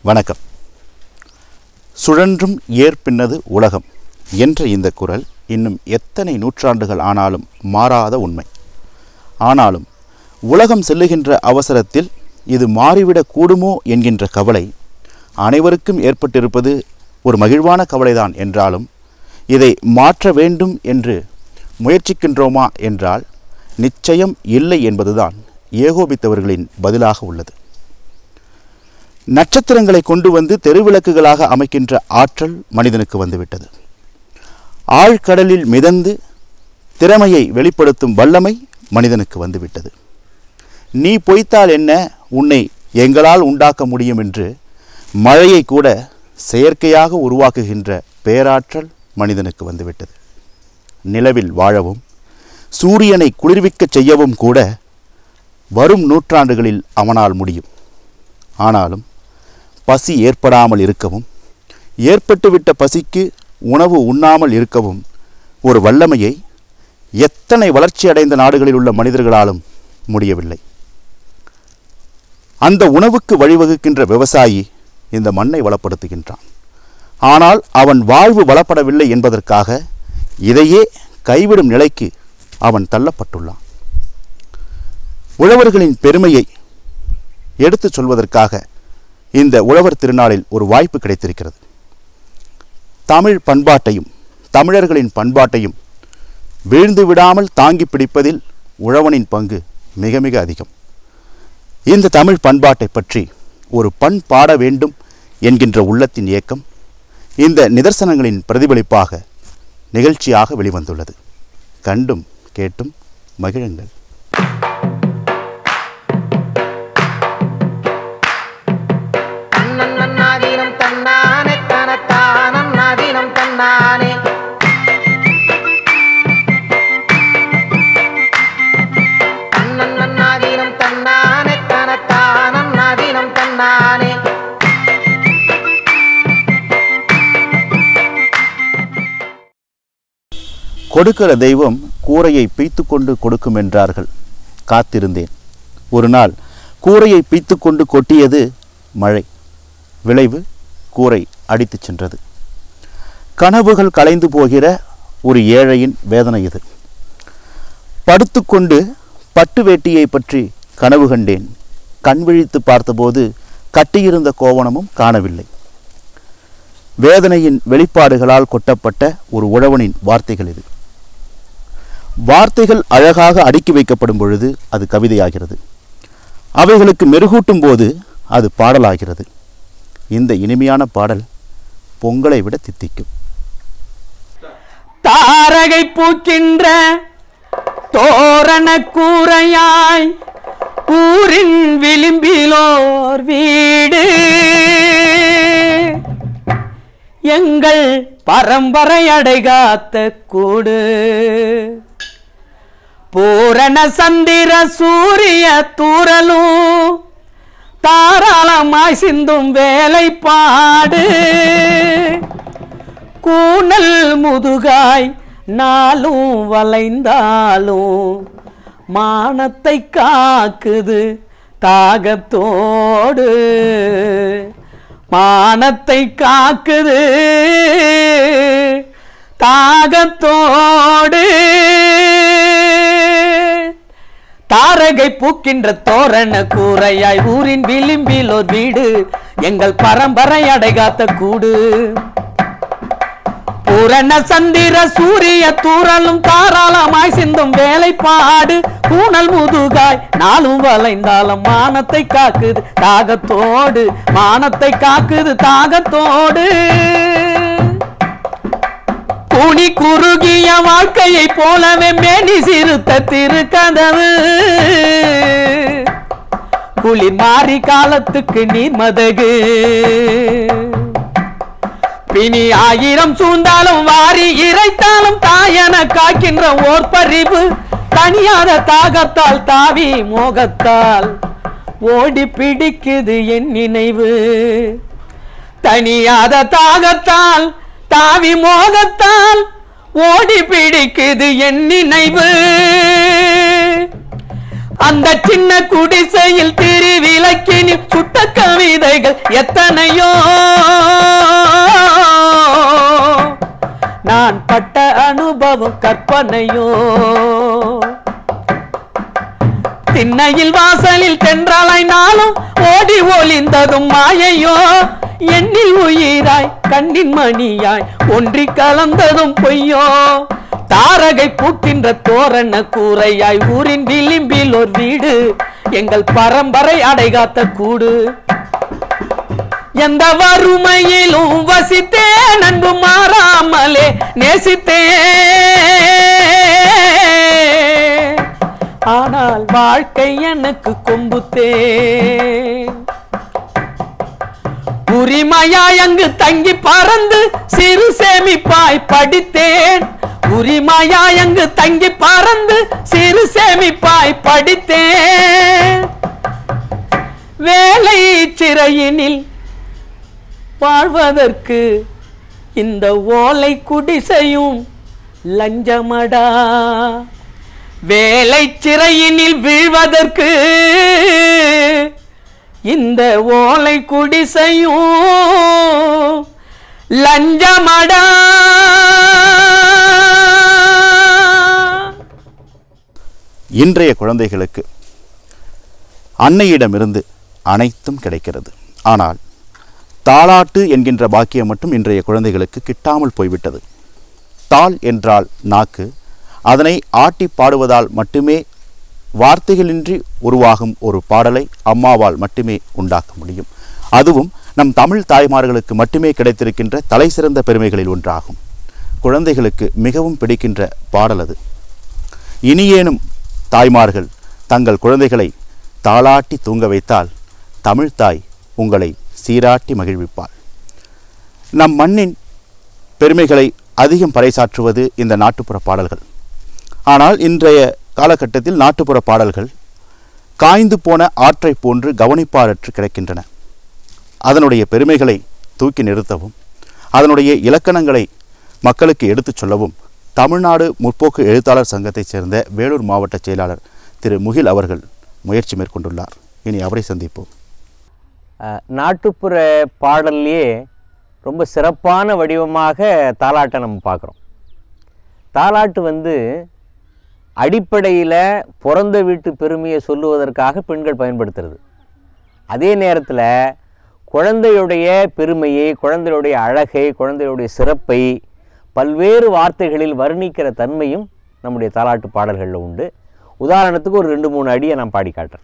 வணக்கம் சுழன்றும் ஏற்பின்னது உலகம் என்ற இந்த குரல் இன்னும் எத்தனை நூற்றாண்டுகள் ஆனாலும் மாறாத உண்மை ஆனாலும் உலகம் செல்லுகின்ற அவசரத்தில் இது மாறிவிடக் கூடுமோ என்கின்ற கவலை அனைவருக்கும் ஏற்பட்டிருப்பது ஒரு மகிழ்வான கவலைதான் என்றாலும் இதை மாற்ற வேண்டும் என்று முயற்சிக்கின்றோமா என்றால் நிச்சயம் இல்லை என்பதுதான் ஏகோபித்தவர்களின் பதிலாக உள்ளது நட்சத்திரங்களை கொண்டு வந்து தெருவிளக்குகளாக அமைக்கின்ற ஆற்றல் மனிதனுக்கு வந்துவிட்டது ஆழ்கடலில் மிதந்து திறமையை வெளிப்படுத்தும் வல்லமை மனிதனுக்கு வந்துவிட்டது நீ பொய்த்தால் என்ன உன்னை எங்களால் உண்டாக்க முடியும் என்று மழையை கூட செயற்கையாக உருவாக்குகின்ற பேராற்றல் மனிதனுக்கு வந்துவிட்டது நிலவில் வாழவும் சூரியனை குளிர்விக்கச் செய்யவும் கூட வரும் நூற்றாண்டுகளில் அவனால் முடியும் ஆனாலும் பசி ஏற்படாமல் இருக்கவும் ஏற்பட்டுவிட்ட பசிக்கு உணவு உண்ணாமல் இருக்கவும் ஒரு வல்லமையை எத்தனை வளர்ச்சி அடைந்த நாடுகளில் உள்ள மனிதர்களாலும் முடியவில்லை அந்த உணவுக்கு வழிவகுக்கின்ற விவசாயி இந்த மண்ணை வளப்படுத்துகின்றான் ஆனால் அவன் வாழ்வு வளப்படவில்லை என்பதற்காக இதையே கைவிடும் நிலைக்கு அவன் தள்ளப்பட்டுள்ளான் உழவர்களின் பெருமையை எடுத்துச் சொல்வதற்காக இந்த உழவர் திருநாளில் ஒரு வாய்ப்பு கிடைத்திருக்கிறது தமிழ் பண்பாட்டையும் தமிழர்களின் பண்பாட்டையும் வீழ்ந்து விடாமல் தாங்கி பிடிப்பதில் உழவனின் பங்கு மிக மிக அதிகம் இந்த தமிழ் பண்பாட்டை பற்றி ஒரு பண் பாட வேண்டும் என்கின்ற உள்ளத்தின் இயக்கம் இந்த நிதர்சனங்களின் பிரதிபலிப்பாக நிகழ்ச்சியாக வெளிவந்துள்ளது கண்டும் கேட்டும் மகிழுங்கள் தன்னன்னாதீனம் தன்னானே தனத்தானம் நாதீனம் தன்னானே தன்னன்னாதீனம் தன்னானே தனத்தானம் நாதீனம் தன்னானே கொடுக்கிற தெய்வம் கூரையை பீய்த்து கொண்டு கொடுக்கும் என்றார்கள் காத்திருந்தேன் ஒரு நாள் கூரையை பீய்த்து கொண்டு கொட்டியது மழை விளைவு கூரை அடித்துச் சென்றது கனவுகள் கலைந்து போகிற ஒரு ஏழையின் வேதனை இது படுத்துக்கொண்டு பட்டு வேட்டியை பற்றி கனவு கண்டேன் கண் விழித்து பார்த்தபோது கட்டியிருந்த கோவணமும் காணவில்லை வேதனையின் வெளிப்பாடுகளால் கொட்டப்பட்ட ஒரு உழவனின் வார்த்தைகள் இது வார்த்தைகள் அழகாக அடுக்கி வைக்கப்படும் பொழுது அது கவிதையாகிறது அவைகளுக்கு மெருகூட்டும் போது அது பாடலாகிறது இந்த இனிமையான பாடல் பொங்கலை விட தித்திக்கும் தாரகை பூக்கின்ற தோரண கூரையாய் ஊரின் விளிம்பிலோர் வீடு எங்கள் பரம்பரை அடைகாத்த கூடு பூரண சந்திர சூரிய தூரலும் தாராளமாய் சிந்தும் வேலைப்பாடு கூனல் முதுகாய் நாளும் வளைந்தாலும் மானத்தை காக்குது தாகத்தோடு மானத்தை காக்குது தாகத்தோடு தாரகை பூக்கின்ற தோரண கூரையாய் ஊரின் விளிம்பில் ஒரு வீடு எங்கள் பரம்பரை அடைகாத்த கூடு பூரண சந்திர சூரிய தூரலும் தாராளமாய் சிந்தும் வேலைப்பாடு பூனல் முதுகாய் நாளும் வளைந்தாலும் மானத்தை காக்குது தாகத்தோடு மானத்தை காக்குது தாகத்தோடு குனி குறுகிய வாழ்க்கையை போலவே மேனி சிறுத்த திருக்கதவு குளிர் மாறி காலத்துக்கு நீர் மதகு பிணி ஆயிரம் சூழ்ந்தாலும் வாரி இறைத்தாலும் தாயன காக்கின்ற ஓர் பறிவு தனியாத தாகத்தால் தாவி மோகத்தால் ஓடி பிடிக்குது என் நினைவு தனியாத தாகத்தால் தாவி மோகத்தால் ஓடி பிடிக்குது என் நினைவு அந்த சின்ன குடிசையில் திருவிளக்கினில் சுட்ட கவிதைகள் எத்தனையோ நான் பட்ட அனுபவம் கற்பனையோ திண்ணையில் வாசலில் தென்றலாய் நாளும் ஓடி ஒளிந்ததும் மாயையோ எண்ணில் உயிராய் கண்ணின் மணியாய் ஒன்றி கலந்ததும் பொய்யோ தாரகை பூக்கின்ற தோரண கூரையாய் ஊரின் விளிம்பில் ஒரு வீடு எங்கள் பரம்பரை அடைகாத்த கூடு எந்த வறுமையிலும் வசித்தேன் அன்பு மாறாமலே நேசித்தேன் ஆனால் வாழ்க்கை எனக்கு கொம்புத்தேன் உரிமையாய் அங்கு தங்கி பறந்து சிறு சேமிப்பாய் படித்தேன் உரிமையாய் அங்கு தங்கி பறந்து சிறு சேமிப்பாய் படித்தேன் வேலை சிறையினில் வாழ்வதற்கு இந்த ஓலை குடிசையும் லஞ்சமடா வேலை சிறையினில் வீழ்வதற்கு இந்த ஓலை குடிசையும் லஞ்சமடா இன்றைய குழந்தைகளுக்கு அன்னையிடமிருந்து அனைத்தும் கிடைக்கிறது ஆனால் தாலாட்டு என்கின்ற பாக்கியம் மட்டும் இன்றைய குழந்தைகளுக்கு கிட்டாமல் போய்விட்டது தாள் என்றால் நாக்கு அதனை ஆட்டி பாடுவதால் மட்டுமே வார்த்தைகளின்றி உருவாகும் ஒரு பாடலை அம்மாவால் மட்டுமே உண்டாக்க முடியும் அதுவும் நம் தமிழ் தாய்மார்களுக்கு மட்டுமே கிடைத்திருக்கின்ற தலைசிறந்த பெருமைகளில் ஒன்றாகும் குழந்தைகளுக்கு மிகவும் பிடிக்கின்ற பாடல் அது இனியேனும் தாய்மார்கள் தங்கள் குழந்தைகளை தாளாட்டி தூங்க வைத்தால் தமிழ் தாய் உங்களை சீராட்டி மகிழ்விப்பாள் நம் மண்ணின் பெருமைகளை அதிகம் பறைசாற்றுவது இந்த நாட்டுப்புற பாடல்கள் ஆனால் இன்றைய காலகட்டத்தில் நாட்டுப்புற பாடல்கள் காய்ந்து போன ஆற்றைப் போன்று கவனிப்பாரற்று கிடக்கின்றன அதனுடைய பெருமைகளை தூக்கி நிறுத்தவும் அதனுடைய இலக்கணங்களை மக்களுக்கு எடுத்துச் சொல்லவும் தமிழ்நாடு முற்போக்கு எழுத்தாளர் சங்கத்தைச் சேர்ந்த வேலூர் மாவட்ட செயலாளர் திரு முகில் அவர்கள் முயற்சி மேற்கொண்டுள்ளார் இனி அவரை சந்திப்போம் அஹ், நாட்டுப்புற பாடல்லையே ரொம்ப சிறப்பான வடிவமாக தாலாட்டை நம்ம பார்க்குறோம் தாலாட்டு வந்து அடிப்படையில் பிறந்த வீட்டு பெருமையை சொல்லுவதற்காக பெண்கள் பயன்படுத்துறது அதே நேரத்தில் குழந்தையுடைய பெருமையை குழந்தையுடைய அழகை குழந்தையுடைய சிறப்பை பல்வேறு வார்த்தைகளில் வர்ணிக்கிற தன்மையும் நம்முடைய தாலாட்டு பாடல்களில் உண்டு உதாரணத்துக்கு ஒரு ரெண்டு மூணு அடியை நான் பாடி காட்டுறேன்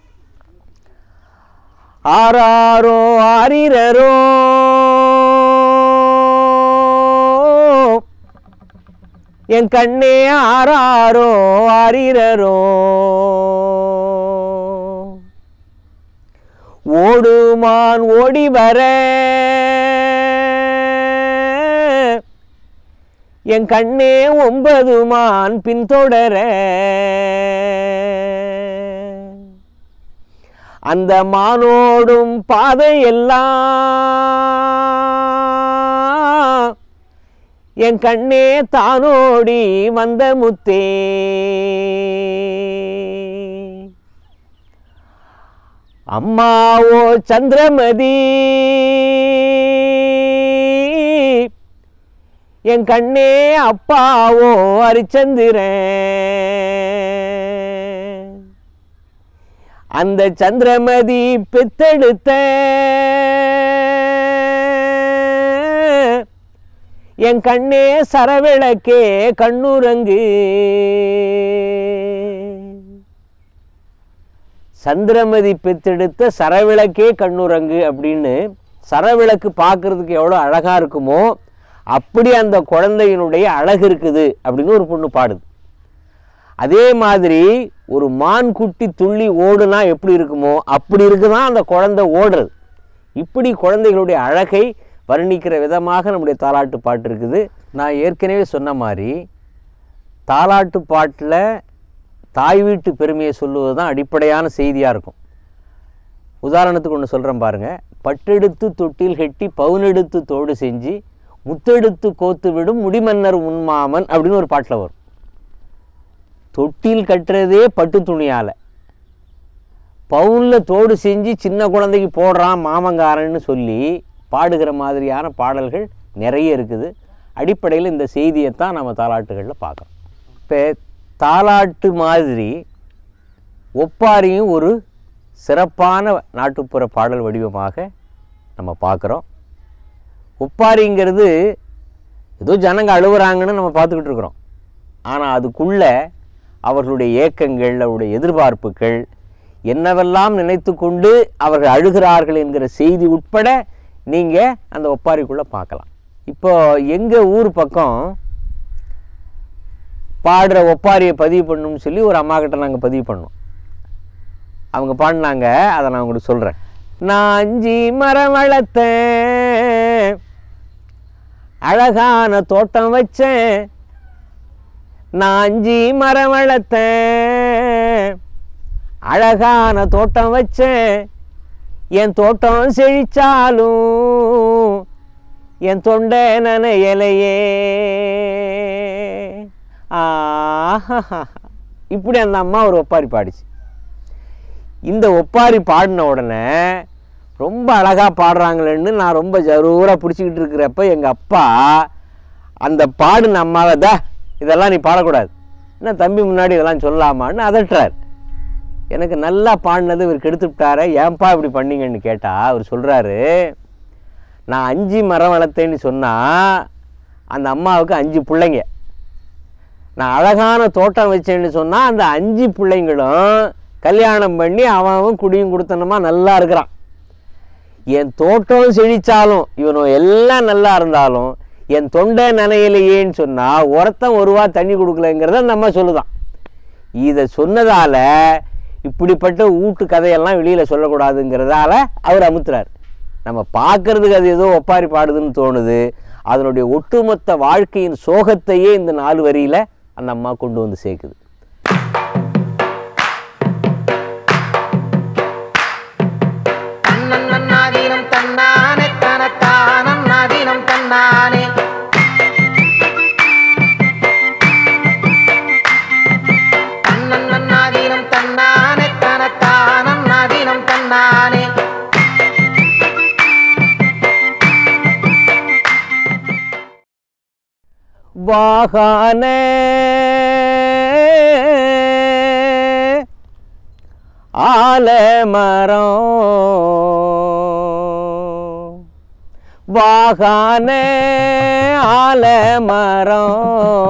ஆராரோ ஆரிரரோ என் கண்ணே ஆராரோ ஆரிரரோ ஓடுமான் ஓடி வர என் கண்ணே ஒன்பது மான் பின்தொடர அந்த மானோடும் பாதையெல்லாம் என் கண்ணே தானோடி வந்த முத்தே அம்மாவோ சந்திரமதி என் கண்ணே அப்பாவோ அரிச்சந்திரன் அந்த சந்திரமதி பெத்தெடுத்த என் கண்ணே சரவிளக்கே கண்ணுரங்கு சந்திரமதி பெத்தெடுத்த சரவிளக்கே கண்ணுரங்கு அப்படின்னு சரவிளக்கு பார்க்கறதுக்கு எவ்வளோ அழகாக இருக்குமோ அப்படி அந்த குழந்தையினுடைய அழகு இருக்குது அப்படின்னு ஒரு பொண்ணு பாடுது அதே மாதிரி ஒரு மான் குட்டி துள்ளி ஓடுனா எப்படி இருக்குமோ அப்படி இருக்குதான் அந்த குழந்தை ஓடுறது இப்படி குழந்தைகளுடைய அழகை வர்ணிக்கிற விதமாக நம்முடைய தாலாட்டு பாட்டு இருக்குது நான் ஏற்கனவே சொன்ன மாதிரி தாலாட்டு பாட்டில் தாய் வீட்டு பெருமையை சொல்லுவது தான் அடிப்படையான செய்தியாக இருக்கும் உதாரணத்துக்கு ஒன்று சொல்கிறேன் பாருங்கள் பட்டெடுத்து தொட்டில் கெட்டி பவுனெடுத்து தோடு செஞ்சு முத்தெடுத்து கோத்து விடும் முடிமன்னர் உன்மாமன் அப்படின்னு ஒரு பாட்டில் வரும் தொட்டில் கட்டுறதே பட்டு துணியால் பவுனில் தோடு செஞ்சு சின்ன குழந்தைக்கு போடுறான் மாமங்காரன்னு சொல்லி பாடுகிற மாதிரியான பாடல்கள் நிறைய இருக்குது அடிப்படையில் இந்த செய்தியை தான் நம்ம தாலாட்டுகளில் பார்க்குறோம் இப்போ தாலாட்டு மாதிரி ஒப்பாரியும் ஒரு சிறப்பான நாட்டுப்புற பாடல் வடிவமாக நம்ம பார்க்குறோம் ஒப்பாரிங்கிறது ஏதோ ஜனங்க அழுவுறாங்கன்னு நம்ம பார்த்துக்கிட்டு இருக்கிறோம் ஆனால் அதுக்குள்ளே அவர்களுடைய ஏக்கங்கள் அவருடைய எதிர்பார்ப்புகள் என்னவெல்லாம் நினைத்து கொண்டு அவர்கள் அழுகிறார்கள் என்கிற செய்தி உட்பட நீங்கள் அந்த ஒப்பாரிக்குள்ளே பார்க்கலாம் இப்போ எங்கள் ஊர் பக்கம் பாடுற ஒப்பாரியை பதிவு பண்ணணும்னு சொல்லி ஒரு அம்மா கிட்ட நாங்கள் பதிவு பண்ணோம் அவங்க பாடினாங்க அதை நான் உங்களுக்கு சொல்கிறேன் நான் அஞ்சி மரம் வளர்த்தேன் அழகான தோட்டம் வச்சேன் நான் அஞ்சி மரம் வளர்த்தேன் அழகான தோட்டம் வச்சேன் என் தோட்டம் செழிச்சாலும் என் தொண்டை நனையலையே ஆஹா இப்படி அந்த அம்மா ஒரு ஒப்பாரி பாடிச்சு இந்த ஒப்பாரி பாடின உடனே ரொம்ப அழகாக பாடுறாங்களேன்னு நான் ரொம்ப ஜரூராக பிடிச்சிக்கிட்டு இருக்கிறப்ப எங்கள் அப்பா அந்த பாடின அம்மாவை தா இதெல்லாம் நீ பாடக்கூடாது என்ன தம்பி முன்னாடி இதெல்லாம் சொல்லலாமான்னு அதட்டுறார் எனக்கு நல்லா பாடினது இவர் கெடுத்து விட்டாரே ஏன்பா இப்படி பண்ணீங்கன்னு கேட்டால் அவர் சொல்கிறாரு நான் அஞ்சு மரம் வளர்த்தேன்னு சொன்னால் அந்த அம்மாவுக்கு அஞ்சு பிள்ளைங்க நான் அழகான தோட்டம் வச்சேன்னு சொன்னால் அந்த அஞ்சு பிள்ளைங்களும் கல்யாணம் பண்ணி அவன் அவன் குடியும் கொடுத்தனமா நல்லா இருக்கிறான் என் தோட்டம் செழிச்சாலும் இவனும் எல்லாம் நல்லா இருந்தாலும் என் தொண்டை நனையிலையேன்னு சொன்னால் ஒருத்தன் ஒரு ரூபா தண்ணி கொடுக்கலங்கிறத அந்த அம்மா சொல்லுதான் இதை சொன்னதால் இப்படிப்பட்ட ஊட்டு கதையெல்லாம் வெளியில் சொல்லக்கூடாதுங்கிறதால அவர் அமுத்துறார் நம்ம பார்க்கறதுக்கு அது ஏதோ ஒப்பாரி பாடுதுன்னு தோணுது அதனுடைய ஒட்டுமொத்த வாழ்க்கையின் சோகத்தையே இந்த நாலு வரியில் அந்த அம்மா கொண்டு வந்து சேர்க்குது தன்னன்னாதீனம் தன்னானே தனத்தானன்னாதீனம் தன்னானே தன்னன்னாதீனம் தன்னானே தனத்தானன்னாதீனம் தன்னானே வாகான ஆலமரம் வாகான ஆலமரம்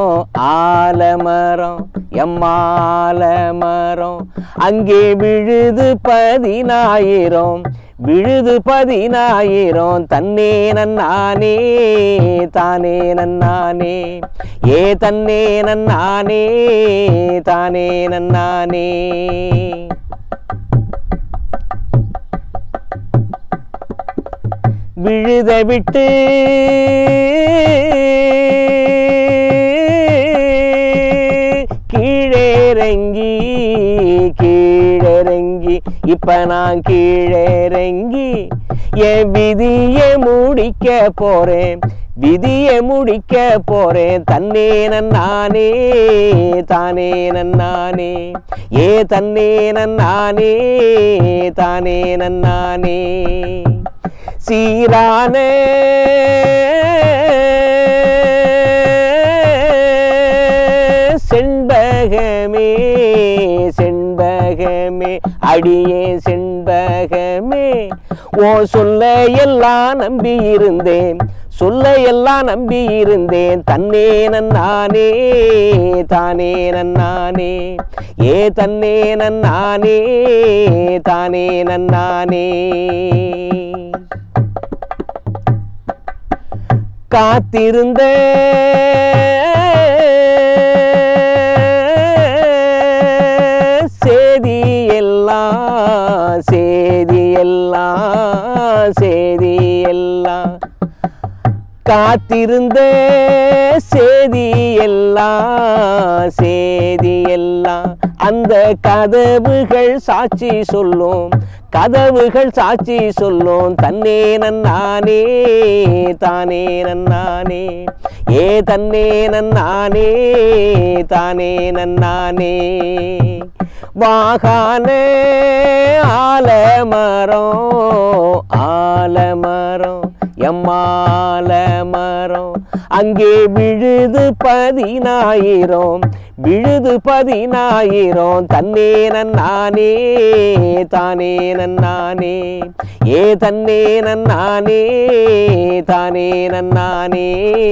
ஆலமரம் எம்மாலமரம் அங்கே விழுது பதினாயிரம் விழுது பதினாயிரம் தன்னே நன்னானே தானே நன்னானே ஏ தன்னே நன்னானே தானே நன்னானே விழுத விட்டு கீழேறங்கி கீழேறங்கி இப்ப நான் கீழேறங்கி என் விதியை முடிக்க போறேன் விதியை முடிக்க போறேன் தன்னே நானே தானே நானே ஏ தன்னே நானே தானே நானே சீரான செண்பகமே செண்பகமே அடியே செண்பகமே ஓ சொல்ல எல்லாம் நம்பி இருந்தேன் சொல்ல எல்லாம் நம்பி இருந்தேன் தன்னே நானே தானே நானே ஏ தன்னே நானே தானே நானே காத்திருந்த சேதி எல்லாம் சேதி எல்லாம் சேதி எல்லாம் காத்திருந்த சேதி எல்லாம் சேதி எல்லாம் அந்த கதவுகள் சாட்சி சொல்லும் கதவுகள் சாட்சி சொல்லும் தன்னே நன்னானே தானே நன்னானே ஏ தன்னே நன்னானே தானே நன்னானே வாகானே ஆலமரம் ஆலமரம் எம்மாலமரம் அங்கே விழுது பதினாயிரம் விழுது பதினாயிரம் தன்னே நன்னானே தானே நன்னானே ஏ தன்னே நன்னானே தானே நன்னானே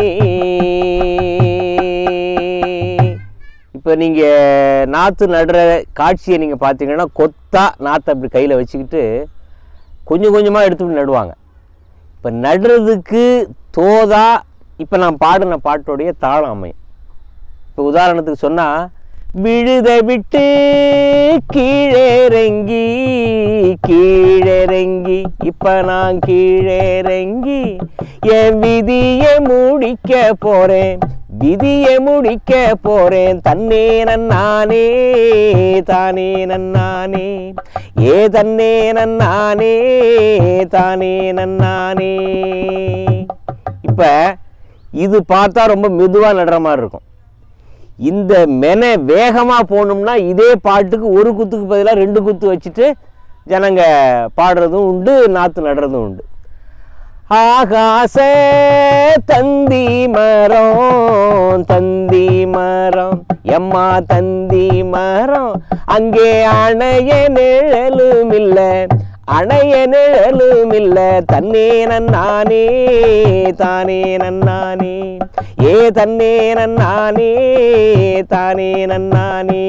இப்போ நீங்கள் நாற்று நடுற காட்சியை நீங்கள் பார்த்தீங்கன்னா கொத்தா நாற்றை அப்படி கையில் வச்சுக்கிட்டு கொஞ்சம் கொஞ்சமாக எடுத்து நடுவாங்க இப்போ நடுறதுக்கு தோதா இப்போ நான் பாடின பாட்டோடைய தாளம் அமையும் இப்போ உதாரணத்துக்கு சொன்னால் விழுத விட்டு கீழேறங்கி கீழேறங்கி இப்போ நான் கீழேறங்கி என் விதியை முடிக்க போகிறேன் விதியை முடிக்க போறேன் தன்னே நன்னானே தானே நன்னானே ஏ தன்னே நன்னானே தானே நன்னானே இப்போ இது பார்த்தா ரொம்ப மெதுவாக நடுற மாதிரி இருக்கும் இந்த மென வேகமாக போகணும்னா இதே பாட்டுக்கு ஒரு குத்துக்கு பதிலாக ரெண்டு குத்து வச்சுட்டு ஜனங்க பாடுறதும் உண்டு நாற்று நடுறதும் உண்டு ஆகாச தந்தி மரம் தந்தி மரம் எம்மா தந்தி மரம் அங்கே அணைய நிழலும் இல்ல அணைய நிழலும் இல்ல தன்னே நன்னானே தானே நன்னானே ஏ தன்னே நன்னானே தானே நன்னானே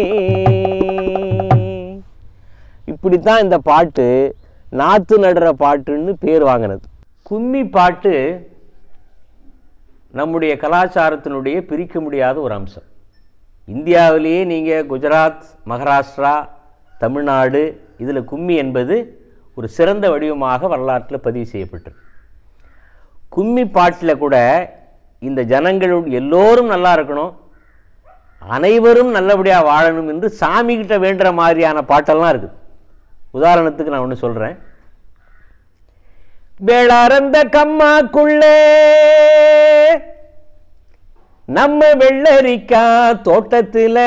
இப்படித்தான் இந்த பாட்டு நாத்து நடுற பாட்டுன்னு பேர் வாங்கினது கும்மி பாட்டு நம்முடைய கலாச்சாரத்தினுடைய பிரிக்க முடியாத ஒரு அம்சம் இந்தியாவிலேயே நீங்கள் குஜராத் மகாராஷ்டிரா தமிழ்நாடு இதில் கும்மி என்பது ஒரு சிறந்த வடிவமாக வரலாற்றில் பதிவு செய்யப்பட்டிருக்கு கும்மி பாட்டில் கூட இந்த ஜனங்களுடைய எல்லோரும் நல்லா இருக்கணும் அனைவரும் நல்லபடியாக வாழணும் என்று சாமிகிட்ட வேண்டுற மாதிரியான பாட்டெல்லாம் இருக்குது உதாரணத்துக்கு நான் ஒன்று சொல்கிறேன் வேளாரந்த கம்மாக்குள்ளே நம்ம வெள்ளரிக்கா தோட்டத்தில்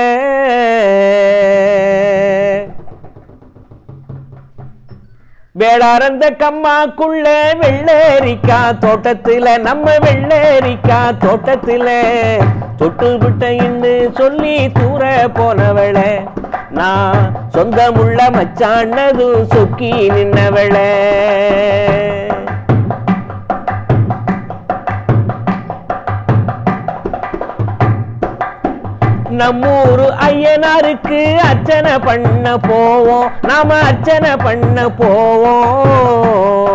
வேளாரந்த கம்மாக்குள்ள வெள்ளரிக்கா தோட்டத்தில் நம்ம வெள்ளரிக்கா தோட்டத்தில் தொட்டு விட்ட இன்னு சொல்லி தூர போனவளை நான் சொந்தமுள்ள மச்சானது சொக்கி நின்னவளை நம்மூரு ஐயனாருக்கு அர்ச்சனை பண்ண போவோம் நாம அர்ச்சனை பண்ண போவோம்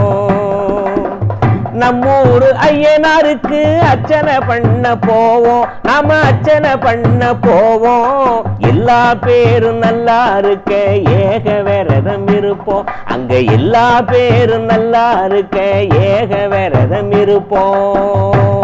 நம்மூரு ஐயனாருக்கு அர்ச்சனை பண்ண போவோம் நாம அர்ச்சனை பண்ண போவோம் எல்லா பேரும் நல்லா இருக்க ஏக விரதம் இருப்போம் அங்க எல்லா பேரும் நல்லா இருக்க ஏக விரதம் இருப்போம்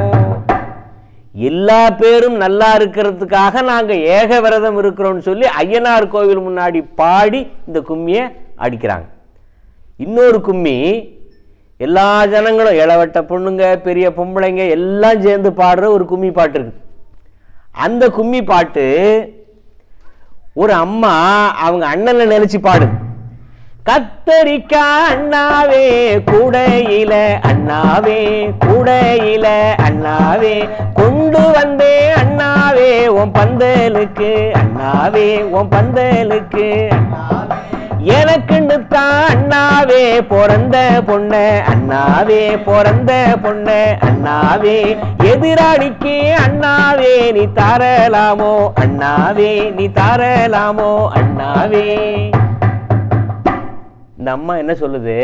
எல்லா பேரும் நல்லா இருக்கிறதுக்காக நாங்கள் ஏக விரதம் இருக்கிறோம்னு சொல்லி ஐயனார் கோவில் முன்னாடி பாடி இந்த கும்மியை அடிக்கிறாங்க இன்னொரு கும்மி எல்லா ஜனங்களும் இளவட்ட பொண்ணுங்க பெரிய பொம்பளைங்க எல்லாம் சேர்ந்து பாடுற ஒரு கும்மி பாட்டு இருக்குது அந்த கும்மி பாட்டு ஒரு அம்மா அவங்க அண்ணனை நினைச்சு பாடுது கத்தரிக்காய் அண்ணாவே கூடையில அண்ணாவே கூடையில அண்ணாவே கொண்டு வந்தே அண்ணாவே உன் பந்தலுக்கு அண்ணாவே உன் பந்தலுக்கு எனக்குன்னு தான் அண்ணாவே பிறந்த பொண்ணு அண்ணாவே பிறந்த பொண்ணு அண்ணாவே எதிராளிக்கு அண்ணாவே நீ தரலாமோ அண்ணாவே நீ தரலாமோ அண்ணாவே இந்த அம்மா என்ன சொல்லுது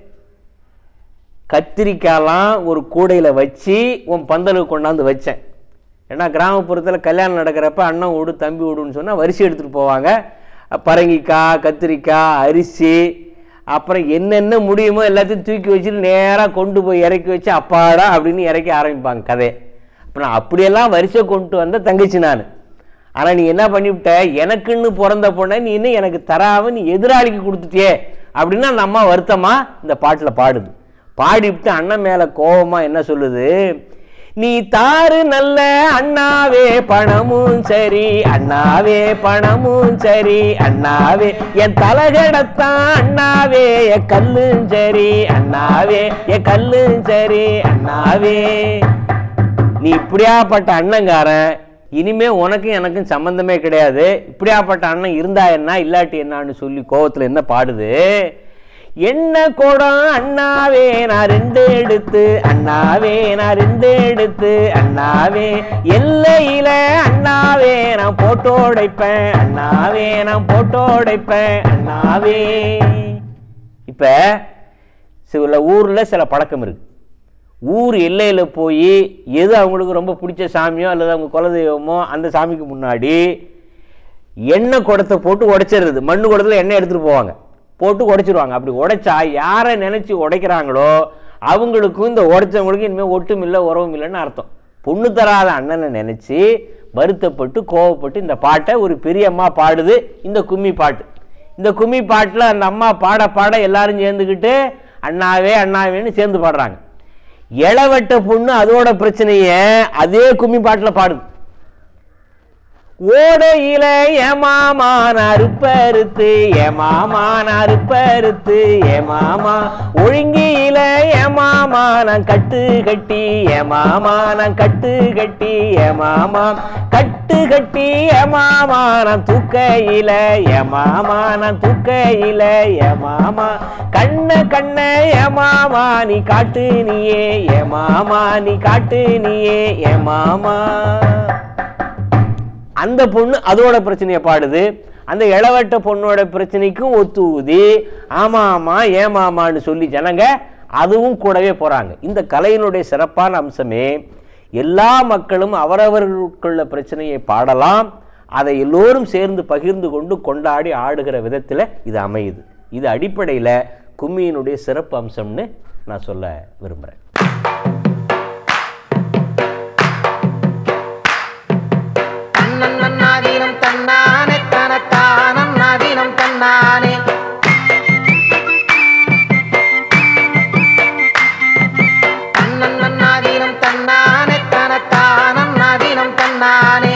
கத்திரிக்காயெல்லாம் ஒரு கூடையில் வச்சு உன் பந்தலுக்கு கொண்டாந்து வச்சேன் ஏன்னா கிராமப்புறத்தில் கல்யாணம் நடக்கிறப்ப அண்ணன் விடு தம்பி விடுன்னு சொன்னால் வரிசை எடுத்துகிட்டு போவாங்க பரங்கிக்காய் கத்திரிக்காய் அரிசி அப்புறம் என்னென்ன முடியுமோ எல்லாத்தையும் தூக்கி வச்சுட்டு நேராக கொண்டு போய் இறக்கி வச்சு அப்பாடா அப்படின்னு இறக்கி ஆரம்பிப்பாங்க கதையை அப்போ நான் அப்படியெல்லாம் வரிசை கொண்டு வந்த தங்கச்சி நான் ஆனால் நீ என்ன பண்ணிவிட்ட எனக்குன்னு பிறந்த பொண்ணை நீ இன்னும் எனக்கு தராம நீ எதிராளிக்கு கொடுத்துட்டியே அப்படின்னா அந்த அம்மா வருத்தமாக இந்த பாட்டில் பாடுது பாடிவிட்டு அண்ணன் மேலே கோபமாக என்ன சொல்லுது நீ தாரு நல்ல அண்ணாவே பணமும் சரி அண்ணாவே பணமும் சரி அண்ணாவே என் தலகடத்தான் அண்ணாவே என் கல்லும் சரி அண்ணாவே என் கல்லும் சரி அண்ணாவே நீ இப்படியாப்பட்ட அண்ணங்காரன் இனிமே உனக்கும் எனக்கும் சம்பந்தமே கிடையாது இப்படியாப்பட்ட அண்ணன் இருந்தா என்ன இல்லாட்டி என்னான்னு சொல்லி கோவத்துல என்ன பாடுது என்ன குடம் அண்ணாவே நான் ரெண்டு எடுத்து அண்ணாவே நான் ரெண்டு எடுத்து அண்ணாவே எல்லையில அண்ணாவே நான் போட்டோ உடைப்பேன் அண்ணாவே நான் போட்டோ உடைப்பேன் அண்ணாவே இப்ப சில ஊர்ல சில பழக்கம் இருக்கு ஊர் எல்லையில் போய் எது அவங்களுக்கு ரொம்ப பிடிச்ச சாமியோ அல்லது அவங்க குலதெய்வமோ அந்த சாமிக்கு முன்னாடி எண்ணெய் குடத்தை போட்டு உடைச்சிடுறது மண்ணு குடத்துல எண்ணெய் எடுத்துகிட்டு போவாங்க போட்டு உடைச்சிருவாங்க அப்படி உடைச்சா யாரை நினச்சி உடைக்கிறாங்களோ அவங்களுக்கும் இந்த உடைச்சவங்களுக்கும் இனிமேல் ஒட்டும் இல்லை உறவும் இல்லைன்னு அர்த்தம் பொண்ணு தராத அண்ணனை நினச்சி வருத்தப்பட்டு கோவப்பட்டு இந்த பாட்டை ஒரு பெரிய அம்மா பாடுது இந்த கும்மி பாட்டு இந்த கும்மி பாட்டில் அந்த அம்மா பாட பாட எல்லாரும் சேர்ந்துக்கிட்டு அண்ணாவே அண்ணாவேன்னு சேர்ந்து பாடுறாங்க இளவட்ட பொண்ணு அதோட பிரச்சனைய அதே கும்மி பாட்டில் பாடுது ஓடையில ஏமாமா நறுப்பறுத்து ஏமாமா நறுப்பறுத்து ஏமாமா ஒழுங்கியில ஏமாமா நான் கட்டு கட்டி ஏமாமா நான் கட்டு கட்டி ஏமாமா கட்டு கட்டி ஏமாமா நான் தூக்கையில ஏமாமா நான் தூக்கையில ஏமாமா கண்ண கண்ண ஏமாமா நீ காட்டு நீயே ஏமாமா நீ காட்டு நீயே ஏமாமா அந்த பொண்ணு அதோட பிரச்சனையை பாடுது அந்த இளவட்ட பொண்ணோட பிரச்சனைக்கும் ஒத்து ஊதி ஆமா ஆமா ஏமாமான்னு சொல்லி ஜனங்க அதுவும் கூடவே போறாங்க இந்த கலையினுடைய சிறப்பான அம்சமே எல்லா மக்களும் அவரவர்களுக்குள்ள பிரச்சனையை பாடலாம் அதை எல்லோரும் சேர்ந்து பகிர்ந்து கொண்டு கொண்டாடி ஆடுகிற விதத்தில் இது அமையுது இது அடிப்படையில் கும்மியினுடைய சிறப்பு அம்சம்னு நான் சொல்ல விரும்புகிறேன் தன்னன்னாதீனம் தன்னானே தனத்தானன்னாதீனம் தன்னானே தன்னன்னாதீனம் தன்னானே தனத்தானன்னாதீனம் தன்னானே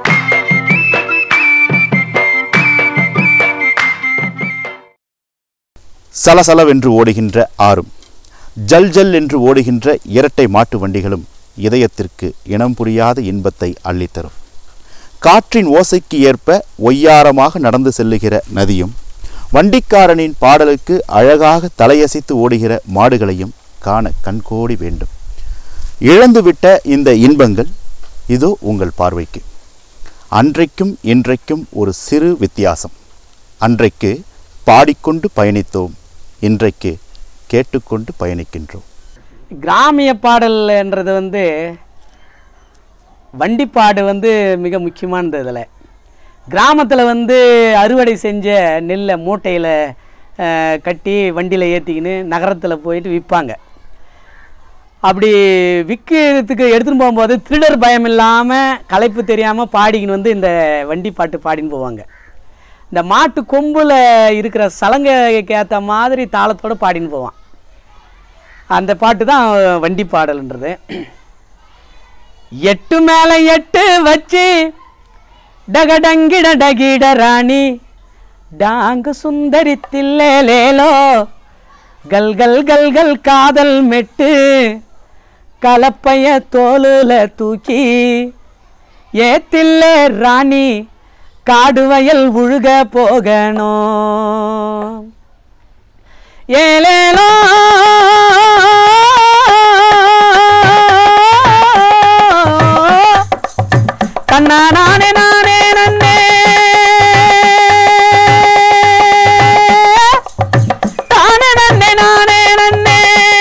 சலசலவென்று ஓடுகின்ற ஆறும் ஜல் ஜல் என்று ஓடுகின்ற இரட்டை மாட்டு வண்டிகளும் இதயத்திற்கு இனம் புரியாத இன்பத்தை அள்ளித்தரும் காற்றின் ஓசைக்கு ஏற்ப ஒய்யாரமாக நடந்து செல்லுகிற நதியும் வண்டிக்காரனின் பாடலுக்கு அழகாக தலையசைத்து ஓடுகிற மாடுகளையும் காண கண்கோடி வேண்டும் இழந்துவிட்ட இந்த இன்பங்கள் இதோ உங்கள் பார்வைக்கு அன்றைக்கும் இன்றைக்கும் ஒரு சிறு வித்தியாசம் அன்றைக்கு பாடிக்கொண்டு பயணித்தோம் இன்றைக்கு கேட்டுக்கொண்டு பயணிக்கின்றோம் கிராமிய பாடல்ன்றது வந்து வண்டிப்பாடு வந்து மிக முக்கியமானது இதில் கிராமத்தில் வந்து அறுவடை செஞ்ச நெல்லை மூட்டையில் கட்டி வண்டியில் ஏற்றிக்கின்னு நகரத்தில் போயிட்டு விற்பாங்க அப்படி விற்கிறதுக்கு எடுத்துன்னு போகும்போது திருடர் பயம் இல்லாமல் களைப்பு தெரியாமல் பாடிக்கின்னு வந்து இந்த வண்டி பாட்டு பாடின்னு போவாங்க இந்த மாட்டு கொம்பில் இருக்கிற சலங்கைக்கு ஏற்ற மாதிரி தாளத்தோடு பாடின்னு போவான் அந்த பாட்டு தான் வண்டி பாடல்ன்றது எட்டு மேல எட்டு வச்சு டகடங்கிட டகிட ராணி டாங்க சுந்தரி தில்லேலேலோ கல் கல் கல் கல் காதல் மெட்டு கலப்பைய தோலுல தூக்கி ஏத்தில்லே ராணி காடு வயல் உழுக போகணும் ஏலேலோ கண்ணா நானே நானே நன்னே தானே நன்னே நானே நன்னே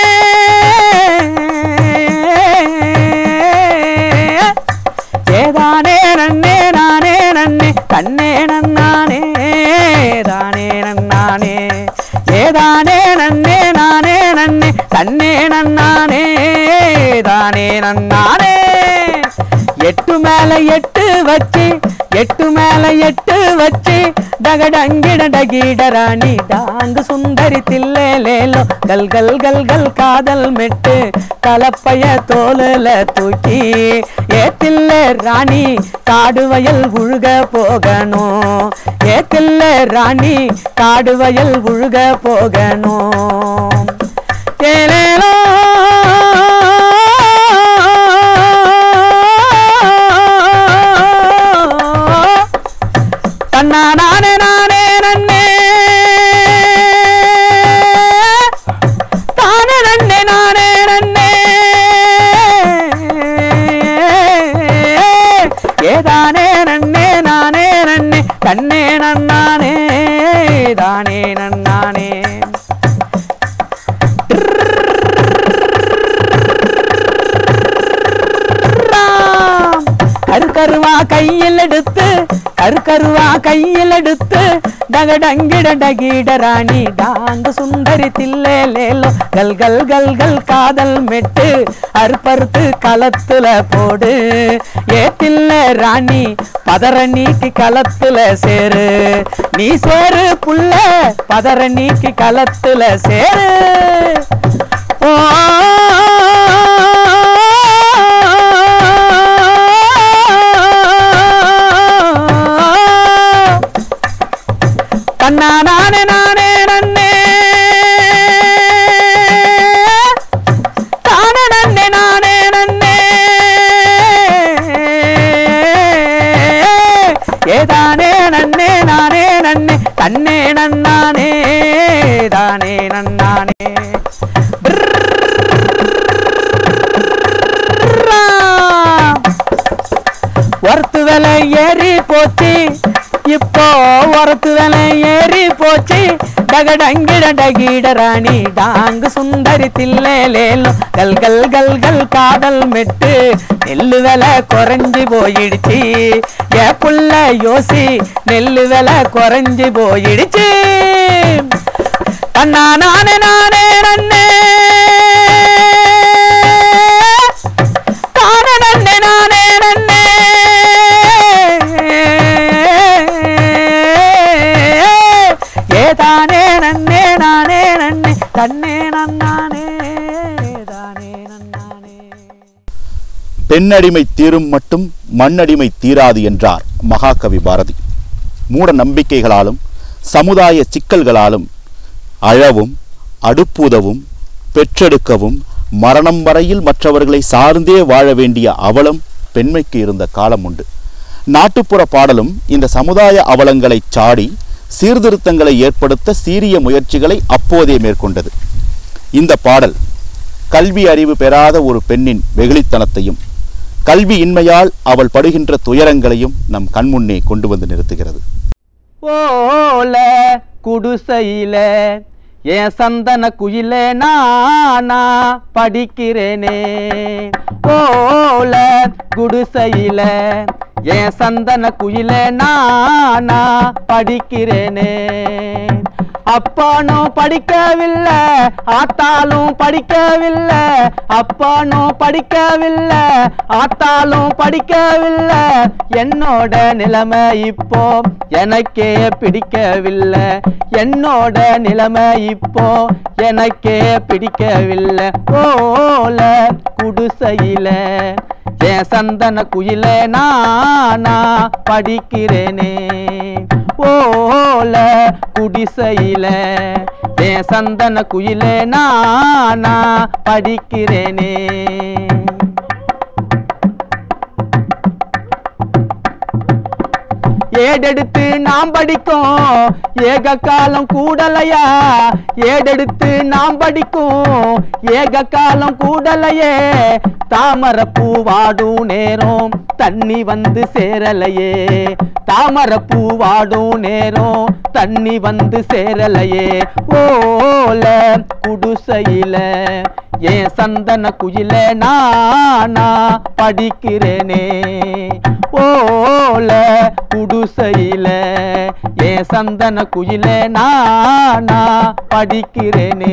ஏதானே நன்னே நானே நன்னே தன்னே நன்னானே தானே நன்னானே ஏதானே நன்னே நானே நன்னே தன்னே நன்னானே தானே நன்னானே எட்டு மேல எட்டு வச்சு எட்டு மேல எட்டு வச்சு டகடங்கிட ராணி டாங்கு சுந்தரி தில்லேலேலோ கல் கல் கல் கல் காதல் மெட்டு கலப்பைய தோலுல தூக்கி ஏத்தில்ல ராணி காடு வயல் உழுக போகணும் ஏத்தில்ல ராணி காடு வயல் உழுக போகணும் ஏலேலோ தன்னா நானே நானே நன்னே தானே நன்னே நானே நன்னே ஏதானே நன்னே நானே நன்னே தன்னே நன்னானே தானே நன்னானே ராம். கருக்கருவா கையில் எடுத்து கருக்கருவா கையில் எடுத்து டகடங்கிட டகிட ராணி டாங்கு சுந்தரி தில்லேலேலோ கல் கல் கல் கல் காதல் மெட்டு அறுப்பறுத்து களத்துல போடு ஏத்தில்ல ராணி பதற நீக்கி களத்துல சேரு நீ சேரு புள்ள பதற நீக்கி களத்துல சேரு ஓ தன்னா நானே நானே நன்னே தானே நன்னே நானே நன்னே ஏதானே நன்னே நானே நன்னே தன்னே நன்னானே தானே நன்னானே ஒருத்து விலை ஏறி போச்சு இப்போ ஒருத்து விலை ஏறி போச்சு டகடங்கிட டகிட ராணி டாங்கு சுந்தரி தில்லேலேலோ கல் கல் கல் கல் காதல் மெட்டு நெல்லு விலை குறைஞ்சு போயிடுச்சு ஏ புள்ள யோசி நெல்லு விலை குறைஞ்சு போயிடுச்சு கண்ணா நானே நானே நன்னே தானே நன்னே நானே நன்னே ஏதானே நன்னே நானே நன்னே தன்னே நன்னானே தானே நன்னானே பெண்ணடிமை தீரும் மட்டும் மண்ணடிமை தீராது என்றார் மகாகவி பாரதி மூட நம்பிக்கைகளாலும் சமுதாய சிக்கல்களாலும் அழவும் அடுப்புதவும் பெற்றெடுக்கவும் மரணம் வரையில் மற்றவர்களை சார்ந்தே வாழ வேண்டிய அவலம் பெண்மைக்கு இருந்த காலம் உண்டு நாட்டுப்புற பாடலும் இந்த சமுதாய அவலங்களைச் சாடி சீர்திருத்தங்களை ஏற்படுத்த சீரிய முயற்சிகளை அப்போதே மேற்கொண்டது இந்த பாடல் கல்வி அறிவு பெறாத ஒரு பெண்ணின் வெகுளித்தனத்தையும் கல்வி இன்மையால் அவள் படுகின்ற துயரங்களையும் நம் கண்முன்னே கொண்டு வந்து நிறுத்துகிறது ஓல குடிசையில என் சந்தன குயில நானா படிக்கிறேனே ஓல குடிசையில என் சந்தன குயில நானா படிக்கிறேனே அப்பானும் படிக்கவில்லை ஆத்தாலும் படிக்கவில்லை அப்பானும் படிக்கவில்லை ஆத்தாலும் படிக்கவில்லை என்னோட நிலைமை இப்போ எனக்கே பிடிக்கவில்லை என்னோட நிலைமை இப்போ எனக்கே பிடிக்கவில்லை ஓல குடிசையில என் சந்தன குயில நானா படிக்கிறேனே ஓல குடிசையில என் சந்தன குயில நானா படிக்கிறேனே ஏடெடுத்து நாம் படிக்கும் ஏக காலம் கூடலையா ஏடெடுத்து நாம் படிக்கும் ஏக காலம் கூடலையே தாமரை பூ வாடும் நேரம் தண்ணி வந்து சேரலையே தாமரை பூ வாடும் நேரம் தண்ணி வந்து சேரலையே ஓல குடிசையில ஏன் சந்தன குயில நானா படிக்கிறேனே ஓல குடிசையில ஏன் சந்தன குயில நானா படிக்கிறேனே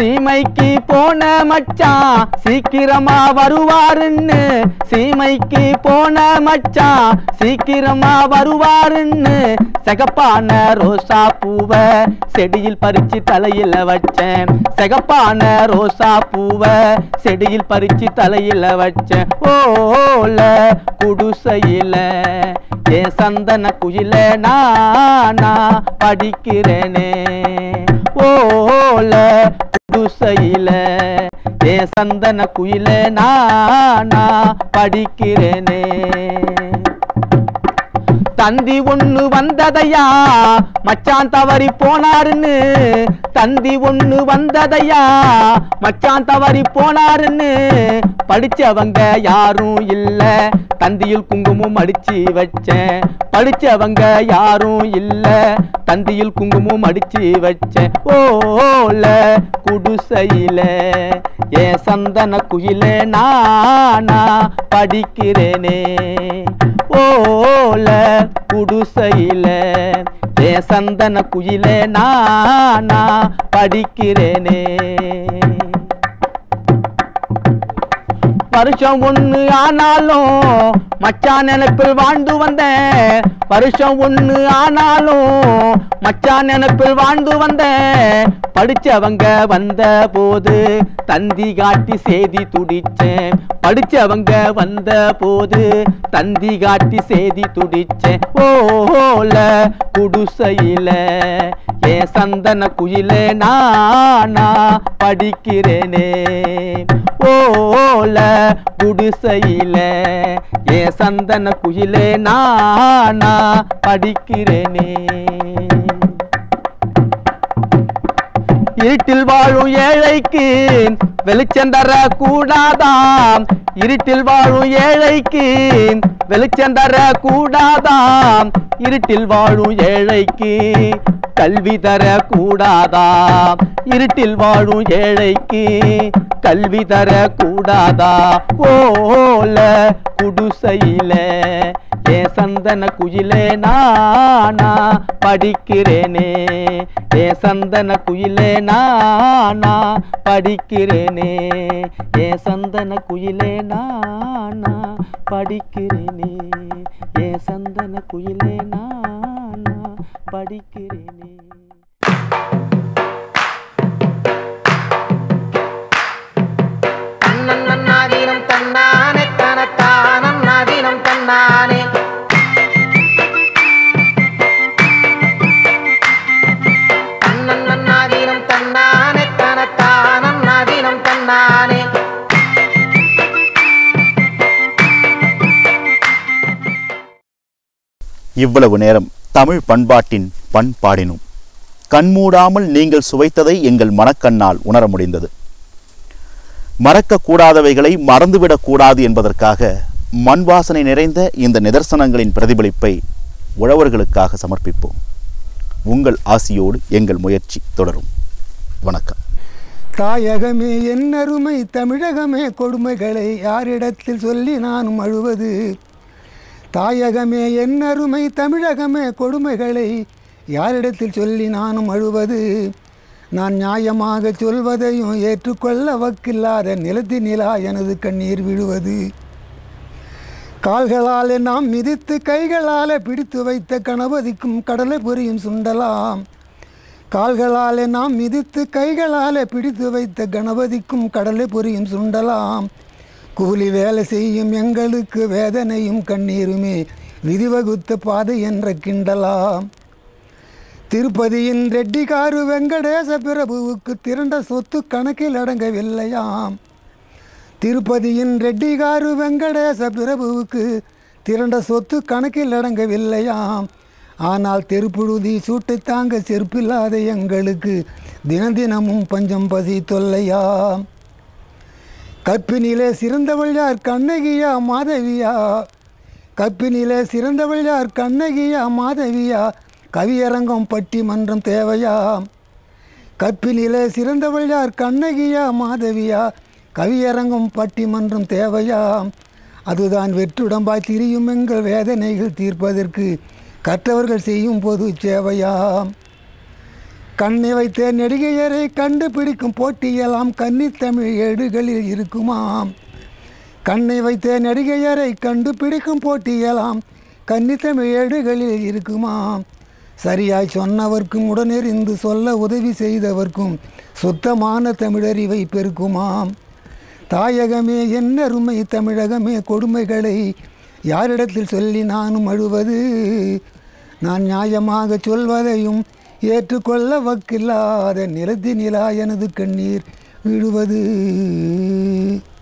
சீமைக்கு போன மச்சான் சீக்கிரமா வருவாருன்னு சீமைக்கு போன மச்சான் சீக்கிரமா வருவாருன்னு சிகப்பான ரோசா பூவை செடியில் பறிச்சு தலையில வச்சேன் சிகப்பான ரோசா பூவை செடியில் பறிச்சு தலையில வச்சேன் ஓல குடிசையில என் சந்தன குயில நானா படிக்கிறேனே ஓல குடிசையில என் சந்தன குயில நானா படிக்கிறேனே தந்தி ஒண்ணு வந்ததையா மச்சான் தவறி போனாருன்னு தந்தி ஒண்ணு வந்ததையா மச்சான் தவறி போனாருன்னு படிச்சவங்க யாரும் இல்ல தந்தியில் குங்குமம் அடிச்சு வச்சேன் படிச்சவங்க யாரும் இல்ல தந்தியில் குங்குமம் அடிச்சு வச்சேன் ஓல குடிசையில என் சந்தன குயிலே நானா படிக்கிறேனே ஓல குடிசையில என் சந்தன குயிலே நானா படிக்கிறேனே வருஷம் ஒண்ணு ஆனாலும் மச்சான் நினைப்பில் வாழ்ந்து வந்தேன் வருஷம் ஒண்ணு ஆனாலும் மச்சான் நினைப்பில் வாழ்ந்து வந்தேன் படிச்சவங்க வந்த போது தந்தி காட்டி செய்தி துடிச்சேன் படிச்சவங்க வந்த போது தந்தி காட்டி செய்தி துடிச்சேன் ஓல குடிசையில என் சந்தன குயிலே நானா படிக்கிறேனே ஓல குடிசையில என் சந்தன குயிலே நானா படிக்கிறேனே இருட்டில் வாழும் ஏழைக்கு வெளிச்சம் தர கூடாதாம் இருட்டில் வாழும் ஏழைக்கு வெளிச்சம் தர கூடாதாம் இருட்டில் வாழும் ஏழைக்கு கல்வி தர கூடாதாம் இருட்டில் வாழும் ஏழைக்கு கல்வி தர கூடாதா ஓல குடிசையில என் சந்தன குயிலே நானா படிக்கிறேனே என் சந்தன குயிலே நானா படிக்கிறேனே என் சந்தன குயிலே நானா படிக்கிறேனே என் சந்தன குயிலே நானா படிக்கிறேனே தன்னன்னாதீனம் தன்னானே தனத்தானன்னாதீனம் தன்னானே தன்னன்னாதீனம் தன்னானே தனத்தானன்னாதீனம் தன்னானே இவ்வளவு நேரம் தமிழ் பண்பாட்டின் பண்பாடினோம் கண்மூடாமல் நீங்கள் சுவைத்ததை எங்கள் மனக்கண்ணால் உணர முடிந்தது மறக்கக்கூடாதவைகளை மறந்துவிடக்கூடாது என்பதற்காக மண் வாசனை நிறைந்த இந்த நிதர்சனங்களின் பிரதிபலிப்பை உழவர்களுக்காக சமர்ப்பிப்போம் உங்கள் ஆசியோடு எங்கள் முயற்சி தொடரும் வணக்கம் தாயகமே என் அருமை தமிழகமே கொடுமைகளை யாரிடத்தில் சொல்லி நானும் அழுவது தாயகமே என் அருமை தமிழகமே கொடுமைகளை யாரிடத்தில் சொல்லி நானும் அழுவது நான் நியாயமாக சொல்வதையும் ஏற்றுக்கொள்ள வக்கில்லாத நிலத்தினிலா எனது கண்ணீர் விழுவது கால்களாலே நாம் மிதித்து கைகளாலே பிடித்து வைத்த கணபதிக்கும் கடலை பொரியும் சுண்டலாம் கால்களாலே நாம் மிதித்து கைகளாலே பிடித்து வைத்த கணபதிக்கும் கடலை பொரியும் சுண்டலாம் கூலி வேலை செய்யும் எங்களுக்கு வேதனையும் கண்ணீருமே விதிவகுத்த பாதை என்ற கிண்டலாம் திருப்பதியின் ரெட்டிகாரு வெங்கடேச பிரபுவுக்கு திரண்ட சொத்து கணக்கில் அடங்கவில்லையாம் திருப்பதியின் ரெட்டிகாரு வெங்கடேச பிரபுவுக்கு திரண்ட சொத்து கணக்கில் அடங்கவில்லையாம் ஆனால் தெருப்புழுதி சூட்டை தாங்க செருப்பில்லாத எங்களுக்கு தின தினமும் பஞ்சம் பசி தொல்லையாம் கற்பினிலே சிறந்தவள் யார் கண்ணகியா மாதவியா கற்பினிலே சிறந்தவள் யார் கண்ணகியா மாதவியா கவியரங்கம் பட்டி மன்றம் தேவையா கற்பினிலே சிறந்தவள் யார் கண்ணகியா மாதவியா கவியரங்கம் பட்டி மன்றம் தேவையா அதுதான் வெற்றுடம்பாய் திரியும் எங்கள் வேதனைகள் தீர்ப்பதற்கு கற்றவர்கள் செய்யும் பொது சேவையாம் கண்ணை வைத்த நடிகையரை கண்டுபிடிக்கும் போட்டியெல்லாம் கன்னித்தமிழ் ஏடுகளில் இருக்குமாம் கண்ணை வைத்த நடிகையரை கண்டுபிடிக்கும் போட்டியெல்லாம் கன்னித்தமிழ் ஏடுகளில் இருக்குமாம் சரியாய் சொன்னவர்க்கும் உடனெறிந்து சொல்ல உதவி செய்தவர்க்கும் சுத்தமான தமிழறிவை பெருக்குமாம் தாயகமே என்னருமை தமிழகமே கொடுமைகளை யாரிடத்தில் சொல்லி நானும் அழுவது நான் நியாயமாக சொல்வதையும் ஏற்றுக்கொள்ள வக்கில்லாத நிலத்தினிலா எனது கண்ணீர் விழுவது